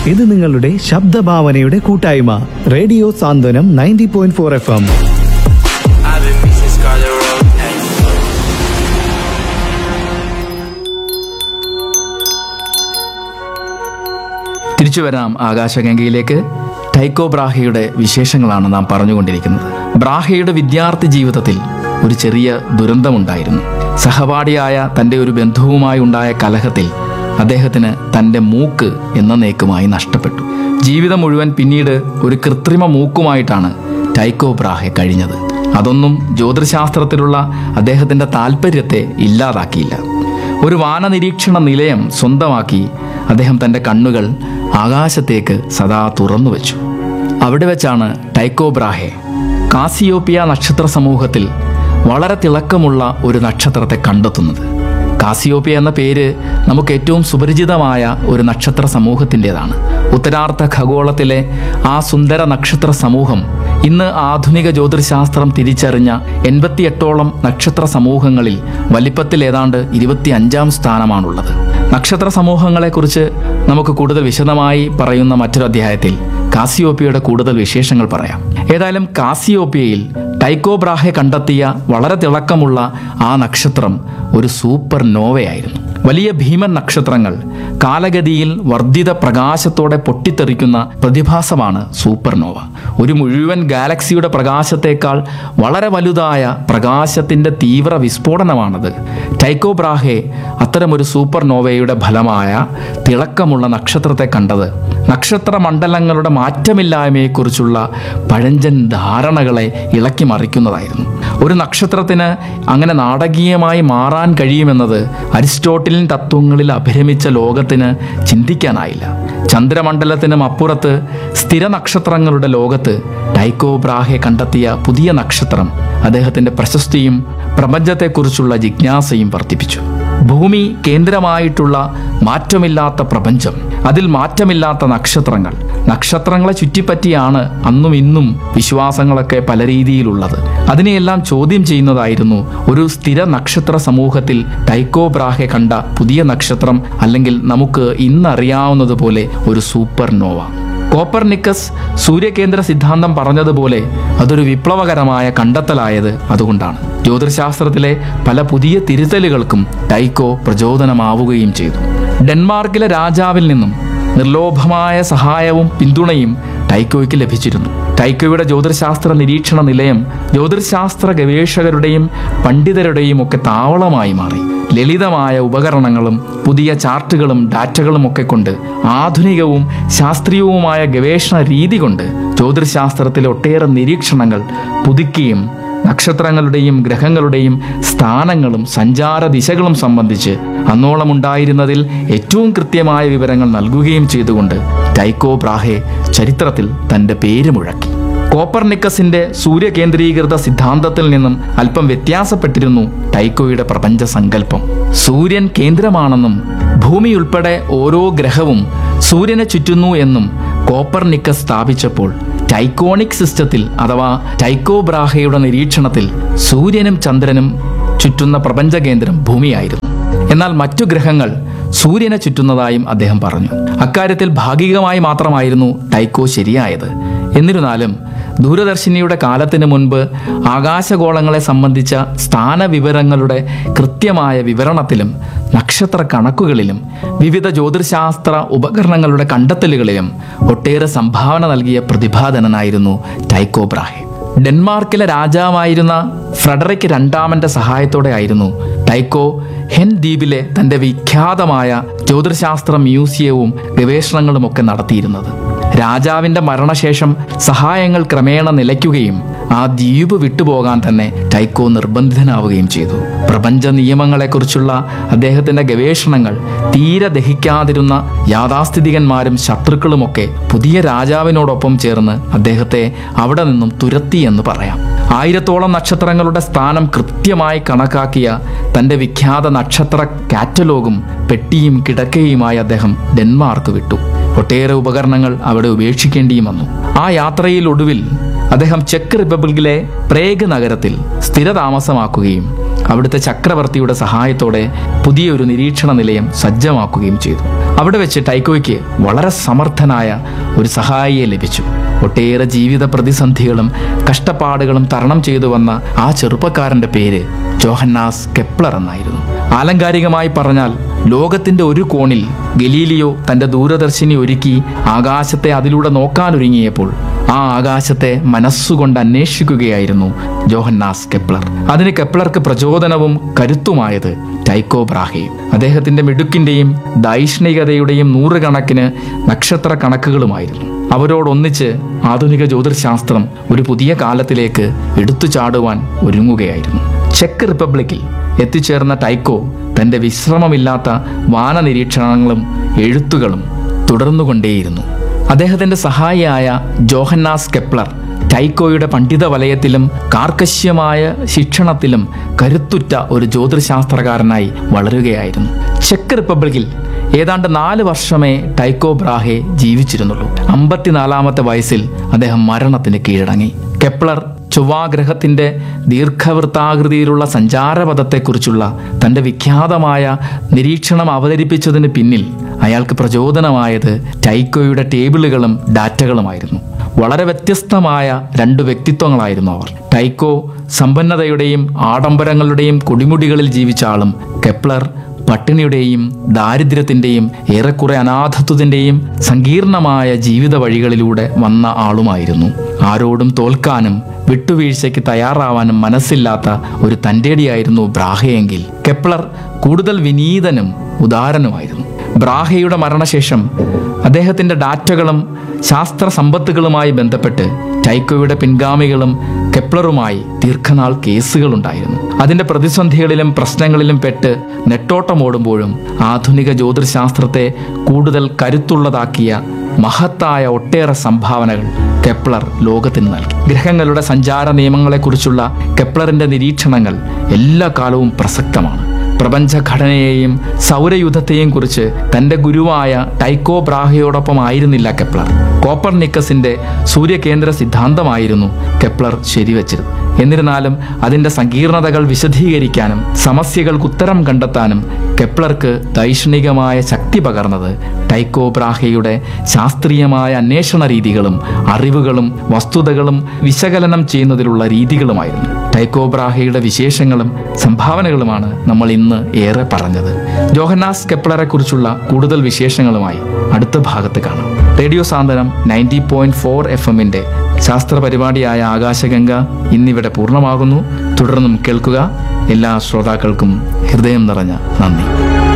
ഇത് നിങ്ങളുടെ ശബ്ദഭാവനയുടെ കൂട്ടായ്മ radio Santhwanam ninety point four F M I've been missing Scarlet Road. Hey. തിരിച്ചു വരാം ആകാശഗംഗയിലേക്ക് ടൈക്കോ ബ്രാഹയുടെ വിശേഷങ്ങളാണ് നാം പറഞ്ഞുകൊണ്ടിരിക്കുന്നത് ബ്രാഹയുടെ വിദ്യാർത്ഥി ജീവിതത്തിൽ ഒരു ചെറിയ ദുരന്തമുണ്ടായിരുന്നു സഹപാഠിയായ തൻ്റെ ഒരു ബന്ധുവുമായി ഉണ്ടായ കലഹത്തിൽ അദ്ദേഹത്തിന് തൻ്റെ മൂക്ക് എന്നേക്കുമായി നഷ്ടപ്പെട്ടു ജീവിതം മുഴുവൻ പിന്നീട് ഒരു കൃത്രിമ മൂക്കുമായിട്ടാണ് ടൈക്കോ ബ്രാഹെ കഴിഞ്ഞത് അതൊന്നും ജ്യോതിശാസ്ത്രത്തിലുള്ള അദ്ദേഹത്തിൻ്റെ താല്പര്യത്തെ ഇല്ലാതാക്കിയില്ല ഒരു വാനനിരീക്ഷണ നിലയം സ്വന്തമാക്കി അദ്ദേഹം തൻ്റെ കണ്ണുകൾ ആകാശത്തേക്ക് സദാ തുറന്നു വെച്ചു അവിടെ വെച്ചാണ് ടൈക്കോ ബ്രാഹെ കാസിയോപ്പിയ നക്ഷത്ര സമൂഹത്തിൽ വളരെ തിളക്കമുള്ള ഒരു നക്ഷത്രത്തെ കണ്ടെത്തുന്നത് കാസിയോപ്പിയ എന്ന പേര് നമുക്ക് ഏറ്റവും സുപരിചിതമായ ഒരു നക്ഷത്ര സമൂഹത്തിൻ്റെതാണ് ഉത്തരാർദ്ധ ഖഗോളത്തിലെ ആ സുന്ദര നക്ഷത്ര സമൂഹം ഇന്ന് ആധുനിക ജ്യോതിശാസ്ത്രം തിരിച്ചറിഞ്ഞ എൺപത്തിയെട്ടോളം നക്ഷത്ര സമൂഹങ്ങളിൽ വലിപ്പത്തിൽ ഏതാണ്ട് ഇരുപത്തി അഞ്ചാം സ്ഥാനമാണുള്ളത് നക്ഷത്ര സമൂഹങ്ങളെക്കുറിച്ച് നമുക്ക് കൂടുതൽ വിശദമായി പറയുന്ന മറ്റൊരു അധ്യായത്തിൽ കാസിയോപ്പിയയുടെ കൂടുതൽ വിശേഷങ്ങൾ പറയാം ഏതായാലും കാസിയോപ്പിയയിൽ ടൈക്കോ ബ്രാഹെ കണ്ടെത്തിയ വളരെ തിളക്കമുള്ള ആ നക്ഷത്രം ഒരു സൂപ്പർ നോവയായിരുന്നു വലിയ ഭീമൻ നക്ഷത്രങ്ങൾ കാലഗതിയിൽ വർദ്ധിത പ്രകാശത്തോടെ പൊട്ടിത്തെറിക്കുന്ന പ്രതിഭാസമാണ് സൂപ്പർനോവ ഒരു മുഴുവൻ ഗാലക്സിയുടെ പ്രകാശത്തേക്കാൾ വളരെ വലുതായ പ്രകാശത്തിൻ്റെ തീവ്ര വിസ്ഫോടനമാണത് ടൈക്കോ ബ്രാഹെ അത്തരമൊരു സൂപ്പർനോവയുടെ ഫലമായ തിളക്കമുള്ള നക്ഷത്രത്തെ കണ്ടത് നക്ഷത്ര മണ്ഡലങ്ങളുടെ മാറ്റമില്ലായ്മയെക്കുറിച്ചുള്ള പഴഞ്ചൻ ധാരണകളെ ഇളക്കി മറിക്കുന്നതായിരുന്നു ഒരു നക്ഷത്രത്തിന് അങ്ങനെ നാടകീയമായി മാറാൻ കഴിയുമെന്നത് അരിസ്റ്റോട്ടിലിൻ തത്വങ്ങളിൽ അഭിരമിച്ച ലോകത്തിന് ചിന്തിക്കാനായില്ല ചന്ദ്രമണ്ഡലത്തിനും അപ്പുറത്ത് സ്ഥിര നക്ഷത്രങ്ങളുടെ ലോകത്ത് ടൈക്കോ ബ്രാഹെ കണ്ടെത്തിയ പുതിയ നക്ഷത്രം അദ്ദേഹത്തിൻ്റെ പ്രശസ്തിയും പ്രപഞ്ചത്തെക്കുറിച്ചുള്ള ജിജ്ഞാസയും വർദ്ധിപ്പിച്ചു ഭൂമി കേന്ദ്രമായിട്ടുള്ള മാറ്റമില്ലാത്ത പ്രപഞ്ചം അതിൽ മാറ്റമില്ലാത്ത നക്ഷത്രങ്ങൾ നക്ഷത്രങ്ങളെ ചുറ്റിപ്പറ്റിയാണ് അന്നും ഇന്നും വിശ്വാസങ്ങളൊക്കെ പല രീതിയിലുള്ളത് അതിനെയെല്ലാം ചോദ്യം ചെയ്യുന്നതായിരുന്നു ഒരു സ്ഥിര നക്ഷത്ര സമൂഹത്തിൽ ടൈക്കോ ബ്രാഹെ കണ്ട പുതിയ നക്ഷത്രം അല്ലെങ്കിൽ നമുക്ക് ഇന്നറിയാവുന്നതുപോലെ ഒരു സൂപ്പർ നോവ കോപ്പർനിക്കസ് സൂര്യകേന്ദ്ര സിദ്ധാന്തം പറഞ്ഞതുപോലെ അതൊരു വിപ്ലവകരമായ കണ്ടെത്തലായത് അതുകൊണ്ടാണ് ജ്യോതിശാസ്ത്രത്തിലെ പല പുതിയ തിരുത്തലുകൾക്കും ടൈക്കോ പ്രചോദനമാവുകയും ചെയ്തു ഡെൻമാർക്കിലെ രാജാവിൽ നിന്നും നിർലോഭമായ സഹായവും പിന്തുണയും ടൈക്കോയ്ക്ക് ലഭിച്ചിരുന്നു ടൈക്കോയുടെ ജ്യോതിശാസ്ത്ര നിരീക്ഷണ നിലയം ജ്യോതിശാസ്ത്ര ഗവേഷകരുടെയും പണ്ഡിതരുടെയും ഒക്കെ താവളമായി മാറി ലളിതമായ ഉപകരണങ്ങളും പുതിയ ചാർട്ടുകളും ഡാറ്റകളും ഒക്കെ കൊണ്ട് ആധുനികവും ശാസ്ത്രീയവുമായ ഗവേഷണ രീതി കൊണ്ട് ജ്യോതിശാസ്ത്രത്തിലെ ഒട്ടേറെ നിരീക്ഷണങ്ങൾ പുതുക്കിയും നക്ഷത്രങ്ങളുടെയും ഗ്രഹങ്ങളുടെയും സ്ഥാനങ്ങളും സഞ്ചാര ദിശകളും സംബന്ധിച്ച് അന്നോളം ഉണ്ടായിരുന്നതിൽ ഏറ്റവും കൃത്യമായ വിവരങ്ങൾ നൽകുകയും ചെയ്തുകൊണ്ട് ടൈക്കോ ബ്രാഹെ ചരിത്രത്തിൽ തൻ്റെ പേര് മുഴക്കി കോപ്പർനിക്കസിന്റെ സൂര്യകേന്ദ്രീകൃത സിദ്ധാന്തത്തിൽ നിന്നും അല്പം വ്യത്യാസപ്പെട്ടിരുന്നു ടൈക്കോയുടെ പ്രപഞ്ച സങ്കല്പം സൂര്യൻ കേന്ദ്രമാണെന്നും ഭൂമി ഉൾപ്പെടെ ഓരോ ഗ്രഹവും സൂര്യനെ ചുറ്റുന്നു എന്നും കോപ്പർനിക്കസ് സ്ഥാപിച്ചപ്പോൾ ടൈക്കോണിക് സിസ്റ്റത്തിൽ അഥവാ ടൈക്കോ ബ്രാഹയുടെ നിരീക്ഷണത്തിൽ സൂര്യനും ചന്ദ്രനും ചുറ്റുന്ന പ്രപഞ്ച കേന്ദ്രം ഭൂമിയായിരുന്നു എന്നാൽ മറ്റു ഗ്രഹങ്ങൾ സൂര്യനെ ചുറ്റുന്നതായും അദ്ദേഹം പറഞ്ഞു അക്കാര്യത്തിൽ ഭാഗികമായി മാത്രമായിരുന്നു ടൈക്കോ ശരിയായത് എന്നിരുന്നാലും ദൂരദർശിനിയുടെ കാലത്തിന് മുൻപ് ആകാശഗോളങ്ങളെ സംബന്ധിച്ച സ്ഥാനവിവരങ്ങളുടെ കൃത്യമായ വിവരണത്തിലും നക്ഷത്ര കണക്കുകളിലും വിവിധ ജ്യോതിശാസ്ത്ര ഉപകരണങ്ങളുടെ കണ്ടെത്തലുകളിലും ഒട്ടേറെ സംഭാവന നൽകിയ പ്രതിഭാധനനായിരുന്നു ടൈക്കോ ബ്രാഹെ ഡെൻമാർക്കിലെ രാജാവായിരുന്ന ഫ്രെഡറിക് രണ്ടാമന്റെ സഹായത്തോടെ ആയിരുന്നു ടൈക്കോ ഹെൻ ദ്വീപിലെ തന്റെ വിഖ്യാതമായ ജ്യോതിശാസ്ത്ര മ്യൂസിയവും ഗവേഷണങ്ങളുമൊക്കെ നടത്തിയിരുന്നത് രാജാവിന്റെ മരണശേഷം സഹായങ്ങൾ ക്രമേണ നിലയ്ക്കുകയും ആ ദ്വീപ് വിട്ടുപോകാൻ തന്നെ ടൈക്കോ നിർബന്ധിതനാവുകയും ചെയ്തു പ്രപഞ്ച നിയമങ്ങളെക്കുറിച്ചുള്ള അദ്ദേഹത്തിന്റെ ഗവേഷണങ്ങൾ തീരെ ദഹിക്കാതിരുന്ന യാഥാസ്ഥിതികന്മാരും ശത്രുക്കളുമൊക്കെ പുതിയ രാജാവിനോടൊപ്പം ചേർന്ന് അദ്ദേഹത്തെ അവിടെ നിന്നും തുരത്തി എന്ന് പറയാം ആയിരത്തോളം നക്ഷത്രങ്ങളുടെ സ്ഥാനം കൃത്യമായി കണക്കാക്കിയ തന്റെ വിഖ്യാത നക്ഷത്ര കാറ്റലോഗും പെട്ടിയും കിടക്കയുമായി അദ്ദേഹം ഡെൻമാർക്ക് വിട്ടു ഒട്ടേറെ ഉപകരണങ്ങൾ അവിടെ ഉപേക്ഷിക്കേണ്ടിയും വന്നു ആ യാത്രയിൽ ഒടുവിൽ അദ്ദേഹം ചെക്ക് റിപ്പബ്ലിക്കിലെ പ്രേഗ് നഗരത്തിൽ സ്ഥിരതാമസമാക്കുകയും അവിടുത്തെ ചക്രവർത്തിയുടെ സഹായത്തോടെ പുതിയൊരു നിരീക്ഷണ നിലയം സജ്ജമാക്കുകയും ചെയ്തു അവിടെ വെച്ച് ടൈക്കോയ്ക്ക് വളരെ സമർത്ഥനായ ഒരു സഹായിയെ ലഭിച്ചു ഒട്ടേറെ ജീവിത പ്രതിസന്ധികളും കഷ്ടപ്പാടുകളും തരണം ചെയ്തു വന്ന ആ ചെറുപ്പക്കാരന്റെ പേര് ജോഹന്നാസ് കെപ്ലർ എന്നായിരുന്നു ആലങ്കാരികമായി പറഞ്ഞാൽ ലോകത്തിന്റെ ഒരു കോണിൽ ഗലീലിയോ തന്റെ ദൂരദർശിനി ഒരുക്കി ആകാശത്തെ അതിലൂടെ നോക്കാനൊരുങ്ങിയപ്പോൾ ആ ആകാശത്തെ മനസ്സുകൊണ്ട് അന്വേഷിക്കുകയായിരുന്നു ജോഹന്നാസ് കെപ്ലർ അതിന് കെപ്ലർക്ക് പ്രചോദനവും കരുത്തുമായത് ടൈക്കോ ബ്രാഹയും അദ്ദേഹത്തിന്റെ മിടുക്കിന്റെയും ദൈഷ്ണികതയുടെയും നൂറുകണക്കിന് നക്ഷത്ര കണക്കുകളുമായിരുന്നു അവരോടൊന്നിച്ച് ആധുനിക ജ്യോതിശാസ്ത്രം ഒരു പുതിയ കാലത്തിലേക്ക് എടുത്തു ചാടുവാൻ ഒരുങ്ങുകയായിരുന്നു ചെക്ക് റിപ്പബ്ലിക്കിൽ എത്തിച്ചേർന്ന ടൈക്കോ തന്റെ വിശ്രമമില്ലാത്ത വാനനിരീക്ഷണങ്ങളും എഴുത്തുകളും തുടർന്നുകൊണ്ടേയിരുന്നു അദ്ദേഹത്തിന്റെ സഹായിയായ ജോഹന്നാസ് കെപ്ലർ ടൈക്കോയുടെ പണ്ഡിത വലയത്തിലും കാർക്കശ്യമായ ശിക്ഷണത്തിലും കരുത്തുറ്റ ഒരു ജ്യോതിശാസ്ത്രകാരനായി വളരുകയായിരുന്നു ചെക്ക് റിപ്പബ്ലിക്കിൽ ഏതാണ്ട് നാല് വർഷമേ ടൈക്കോ ബ്രാഹെ ജീവിച്ചിരുന്നുള്ളൂ അമ്പത്തിനാലാമത്തെ വയസ്സിൽ അദ്ദേഹം മരണത്തിന് കീഴടങ്ങി കെപ്ലർ ചൊവ്വാഗ്രഹത്തിന്റെ ദീർഘവൃത്താകൃതിയിലുള്ള സഞ്ചാരപഥത്തെക്കുറിച്ചുള്ള തന്റെ വിഖ്യാതമായ നിരീക്ഷണം അവതരിപ്പിച്ചതിന് പിന്നിൽ അയാൾക്ക് പ്രചോദനമായത് ടൈക്കോയുടെ ടേബിളുകളും ഡാറ്റകളുമായിരുന്നു വളരെ വ്യത്യസ്തമായ രണ്ട് വ്യക്തിത്വങ്ങളായിരുന്നു അവർ ടൈക്കോ സമ്പന്നതയുടെയും ആഡംബരങ്ങളുടെയും കൊടിമുടികളിൽ ജീവിച്ച ആളും കെപ്ലർ പട്ടിണിയുടെയും ദാരിദ്ര്യത്തിന്റെയും ഏറെക്കുറെ അനാഥത്വത്തിന്റെയും സങ്കീർണമായ ജീവിത വഴികളിലൂടെ വന്ന ആളുമായിരുന്നു ആരോടും തോൽക്കാനും വിട്ടുവീഴ്ചയ്ക്ക് തയ്യാറാവാനും മനസ്സില്ലാത്ത ഒരു തൻ്റെടിയായിരുന്നു ബ്രാഹയെങ്കിൽ കെപ്ലർ കൂടുതൽ വിനീതനും ഉദാരനുമായിരുന്നു ബ്രാഹയുടെ മരണശേഷം അദ്ദേഹത്തിന്റെ ഡാറ്റകളും ശാസ്ത്ര സമ്പത്തുകളുമായി ബന്ധപ്പെട്ട് ടൈക്കോയുടെ പിൻഗാമികളും കെപ്ലറുമായി ദീർഘനാൾ കേസുകളുണ്ടായിരുന്നു അതിന്റെ പ്രതിസന്ധികളിലും പ്രശ്നങ്ങളിലും പെട്ട് നെട്ടോട്ടമോടുമ്പോഴും ആധുനിക ജ്യോതിശാസ്ത്രത്തെ കൂടുതൽ കരുത്തുള്ളതാക്കിയ മഹത്തായ ഒട്ടേറെ സംഭാവനകൾ കെപ്ലർ ലോകത്തിന് നൽകി ഗ്രഹങ്ങളുടെ സഞ്ചാര നിയമങ്ങളെക്കുറിച്ചുള്ള കെപ്ലറിന്റെ നിരീക്ഷണങ്ങൾ എല്ലാ കാലവും പ്രസക്തമാണ് പ്രപഞ്ചഘടനയെയും സൗരയുധത്തെയും കുറിച്ച് തന്റെ ഗുരുവായ ടൈക്കോ ബ്രാഹയോടൊപ്പം ആയിരുന്നില്ല കെപ്ലർ കോപ്പർനിക്കസിന്റെ സൂര്യകേന്ദ്ര സിദ്ധാന്തമായിരുന്നു കെപ്ലർ ശരിവച്ചിരുന്നത് എന്നിരുന്നാലും അതിന്റെ സങ്കീർണതകൾ വിശദീകരിക്കാനും സമസ്യകൾക്ക് ഉത്തരം കണ്ടെത്താനും കെപ്ലർക്ക് ദൈക്ഷണികമായ ശക്തി പകർന്നത് ടൈക്കോ ബ്രാഹയുടെ ശാസ്ത്രീയമായ അന്വേഷണ രീതികളും അറിവുകളും വസ്തുതകളും വിശകലനം ചെയ്യുന്നതിലുള്ള രീതികളുമായിരുന്നു ടൈക്കോ ബ്രാഹയുടെ വിശേഷങ്ങളും സംഭാവനകളുമാണ് നമ്മൾ ഇന്ന് ഏറെ പറഞ്ഞത് ജോഹന്നാസ് കെപ്ലറെ കുറിച്ചുള്ള കൂടുതൽ വിശേഷങ്ങളുമായി അടുത്ത ഭാഗത്ത് കാണാം radio Santhwanam ninety point four F എമ്മിന്റെ ശാസ്ത്ര പരിപാടിയായ ആകാശഗംഗ ഇന്നിവിടെ പൂർണ്ണമാകുന്നു തുടർന്നും കേൾക്കുക എല്ലാ ശ്രോതാക്കൾക്കും ഹൃദയം നിറഞ്ഞ നന്ദി